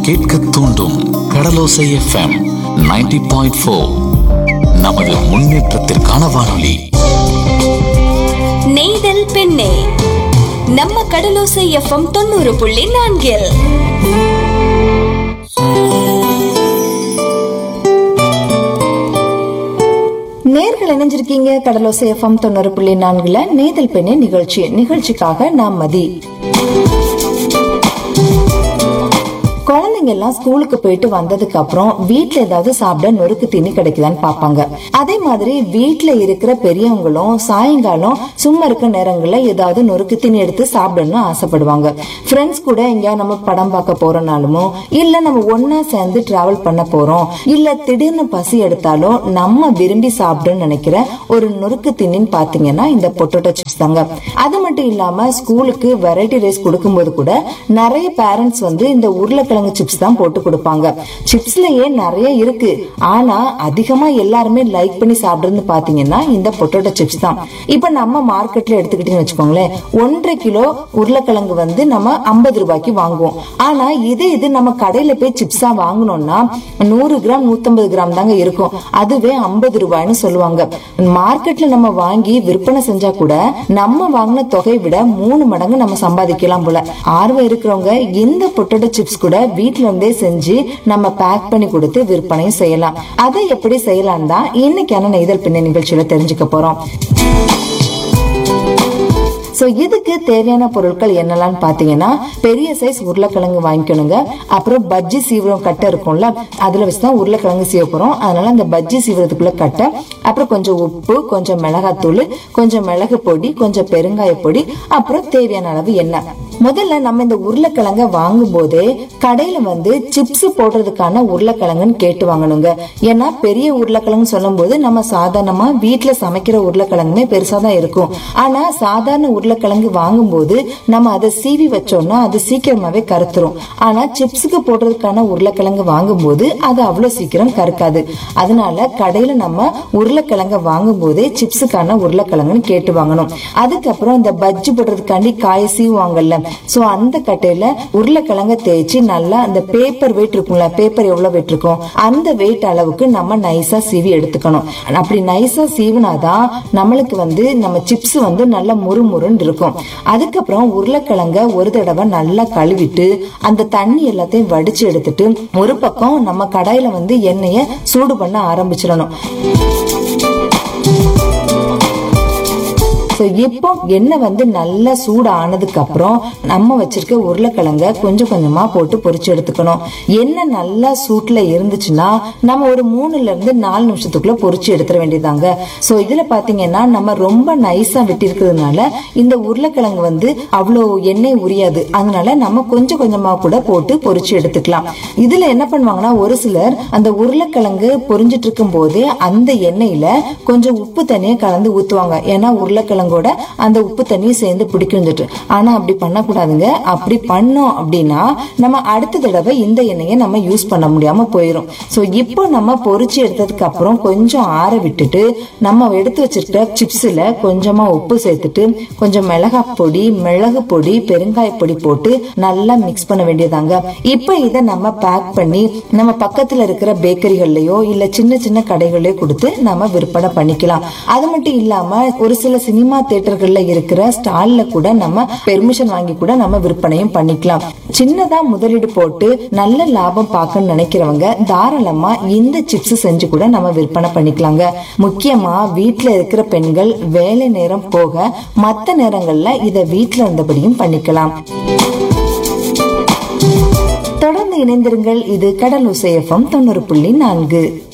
கேட்க தூண்டும் கடலோசை FM 90.4 point four நமது முன்னேற்றத்திற்கான வானொலி நெய்தல் பெண்ணே நம்ம கடலோசை எஃப்எம் தொண்ணூறு புள்ளி நான்கில் நேர்கள் இணைஞ்சிருக்கீங்க கடலோசை எஃப்எம் தொண்ணூறு புள்ளி நான்குல நேதல் பெண்ணே நிகழ்ச்சி நிகழ்ச்சிக்காக நான் மதி குழந்தைங்க எல்லாம் ஸ்கூலுக்கு போயிட்டு வந்ததுக்கு அப்புறம் வீட்ல ஏதாவது சாப்பிட நொறுக்கு தீனி கிடைக்குதான்னு பாப்பாங்க அதே மாதிரி வீட்ல இருக்கிற பெரியவங்களும் சாயங்காலம் சும்மா இருக்க நேரங்கள்ல ஏதாவது நொறுக்கு தீனி எடுத்து சாப்பிடணும்னு ஆசைப்படுவாங்க ஃப்ரெண்ட்ஸ் கூட எங்கேயா நம்ம படம் பார்க்க போறோம்னாலுமோ இல்ல நம்ம ஒன்னா சேர்ந்து டிராவல் பண்ண போறோம் இல்ல திடீர்னு பசி எடுத்தாலும் நம்ம விரும்பி சாப்பிடணும்னு நினைக்கிற ஒரு நொறுக்கு தீனின்னு பாத்தீங்கன்னா இந்த பொட்டோட்டோ சிப்ஸ் தாங்க அது மட்டும் இல்லாம ஸ்கூலுக்கு வெரைட்டி ரைஸ் கொடுக்கும்போது கூட நிறைய பேரண்ட்ஸ் வந்து இந்த உருளைக்கிழங்கு சிப்ஸ் தான் போட்டு கொடுப்பாங்க சிப்ஸ்லயே நிறைய இருக்கு ஆனா அதிகமா எல்லாருமே லைக் பண்ணி சாப்பிடுறது பாத்தீங்கன்னா இந்த பொட்டோட்டோ சிப்ஸ் தான் இப்ப நம்ம மார்க்கெட்ல எடுத்துக்கிட்டீங்கன்னு வச்சுக்கோங்களேன் ஒன்றரை கிலோ உருளைக்கிழங்கு வந்து நம்ம ஐம்பது ரூபாய்க்கு வாங்குவோம் ஆனா இதே இது நம்ம கடையில போய் சிப்ஸா வாங்கணும்னா நூறு கிராம் நூத்தம்பது கிராம் தாங்க இருக்கும் அதுவே ஐம்பது ரூபாய்னு சொல்லுவாங்க மார்க்கெட்ல நம்ம வாங்கி விற்பனை செஞ்சா கூட நம்ம வாங்கின தொகை விட மூணு மடங்கு நம்ம சம்பாதிக்கலாம் போல ஆர்வம் இருக்கிறவங்க இந்த பொட்டேட்டோ சிப்ஸ் கூட வீட்ல இருந்தே செஞ்சு நம்ம பேக் பண்ணி கொடுத்து விற்பனையும் செய்யலாம் அதை எப்படி செய்யலாம் தான் இன்னைக்கான நெய்தல் பின்ன நிகழ்ச்சியில தெரிஞ்சுக்க போறோம் சோ இதுக்கு தேவையான பொருட்கள் என்னெல்லாம் பாத்தீங்கன்னா பெரிய சைஸ் உருளைக்கிழங்கு வாங்கிக்கணுங்க அப்புறம் பஜ்ஜி சீவிரம் கட்டை இருக்கும்ல அதுல வச்சுதான் உருளைக்கிழங்கு சீவ போறோம் அதனால அந்த பஜ்ஜி சீவிரத்துக்குள்ள கட்டை அப்புறம் கொஞ்சம் உப்பு கொஞ்சம் மிளகாத்தூள் கொஞ்சம் மிளகு பொடி கொஞ்சம் பெருங்காய பொடி அப்புறம் தேவையான அளவு எண்ணெய் முதல்ல நம்ம இந்த உருளைக்கிழங்க வாங்கும் போதே கடையில வந்து சிப்ஸ் போடுறதுக்கான உருளைக்கிழங்குன்னு கேட்டு வாங்கணுங்க ஏன்னா பெரிய உருளைக்கிழங்கு சொல்லும் போது நம்ம சாதாரணமா வீட்டுல சமைக்கிற உருளைக்கிழங்குமே பெருசா தான் இருக்கும் ஆனா சாதாரண உருளைக்கிழங்கு வாங்கும்போது நம்ம அதை சீவி வச்சோம்னா அது சீக்கிரமாவே கருத்துரும் ஆனா சிப்ஸுக்கு போடுறதுக்கான உருளைக்கிழங்கு வாங்கும்போது அது அவ்வளவு சீக்கிரம் கருக்காது அதனால கடையில நம்ம உருளைக்கிழங்க வாங்கும் போதே சிப்ஸுக்கான உருளைக்கிழங்குன்னு கேட்டு வாங்கணும் அதுக்கப்புறம் இந்த பஜ்ஜி போடுறதுக்காண்டி காய சீவுவாங்கல்ல சோ அந்த கட்டையில உருளைக்கிழங்க தேய்ச்சி நல்லா அந்த பேப்பர் வெயிட் இருக்கும்ல பேப்பர் எவ்வளவு வெயிட் இருக்கும் அந்த வெயிட் அளவுக்கு நம்ம நைஸா சீவி எடுத்துக்கணும் அப்படி நைஸா சீவினாதான் நம்மளுக்கு வந்து நம்ம சிப்ஸ் வந்து நல்ல முறுமுறுன்னு இருக்கும் அதுக்கப்புறம் உருளைக்கிழங்க ஒரு தடவை நல்லா கழுவிட்டு அந்த தண்ணி எல்லாத்தையும் வடிச்சு எடுத்துட்டு ஒரு பக்கம் நம்ம கடாயில வந்து எண்ணெய சூடு பண்ண ஆரம்பிச்சிடணும் ஸோ இப்போ எண்ணெய் வந்து நல்லா சூடு ஆனதுக்கு அப்புறம் நம்ம வச்சிருக்க உருளைக்கிழங்க கொஞ்சம் கொஞ்சமா போட்டு பொரிச்சு எடுத்துக்கணும் எண்ணெய் நல்லா சூட்ல இருந்துச்சுன்னா நம்ம ஒரு மூணுல இருந்து நாலு நிமிஷத்துக்குள்ள பொரிச்சு எடுத்துட வேண்டியதாங்க ஸோ இதுல பாத்தீங்கன்னா நம்ம ரொம்ப நைஸா வெட்டியிருக்கிறதுனால இந்த உருளைக்கிழங்கு வந்து அவ்வளோ எண்ணெய் உரியாது அதனால நம்ம கொஞ்சம் கொஞ்சமா கூட போட்டு பொரிச்சு எடுத்துக்கலாம் இதுல என்ன பண்ணுவாங்கன்னா ஒரு சிலர் அந்த உருளைக்கிழங்கு பொரிஞ்சிட்டு இருக்கும் போதே அந்த எண்ணெயில கொஞ்சம் உப்பு தண்ணியை கலந்து ஊத்துவாங்க ஏன்னா உருளைக்கிழங்கோட அந்த உப்பு தண்ணி சேர்ந்து பிடிக்கும்னுட்டு ஆனா அப்படி பண்ணக்கூடாதுங்க அப்படி பண்ணோம் அப்படின்னா நம்ம அடுத்த தடவை இந்த எண்ணெயை நம்ம யூஸ் பண்ண முடியாம போயிடும் சோ இப்போ நம்ம பொரிச்சு எடுத்ததுக்கு அப்புறம் கொஞ்சம் ஆற விட்டுட்டு நம்ம எடுத்து வச்சிருக்கிற சிப்ஸ்ல கொஞ்சமா உப்பு சேர்த்துட்டு கொஞ்சம் மிளகாய் பொடி மிளகு பொடி பெருங்காய பொடி போட்டு நல்லா மிக்ஸ் பண்ண வேண்டியதாங்க இப்போ இதை நம்ம பேக் பண்ணி நம்ம பக்கத்துல இருக்கிற பேக்கரிகள்லயோ இல்ல சின்ன சின்ன கடைகள்லயோ கொடுத்து நம்ம விற்பனை பண்ணிக்கலாம் அது மட்டும் இல்லாம ஒரு சில சினிமா தியேட்டர்கள்ல இருக்கிற ஸ்டால்ல கூட நம்ம பெர்மிஷன் வாங்கி கூட நம்ம விற்பனையும் பண்ணிக்கலாம் சின்னதா முதலீடு போட்டு நல்ல லாபம் பார்க்கணும்னு நினைக்கிறவங்க தாராளமா இந்த சிப்ஸ் செஞ்சு கூட நம்ம விற்பனை பண்ணிக்கலாங்க முக்கியமா வீட்ல இருக்கிற பெண்கள் வேலை நேரம் போக மத்த நேரங்கள்ல இத வீட்ல இருந்தபடியும் பண்ணிக்கலாம் தொடர்ந்து இணைந்திருங்கள் இது கடலூசை எஃப்எம் தொண்ணூறு புள்ளி நான்கு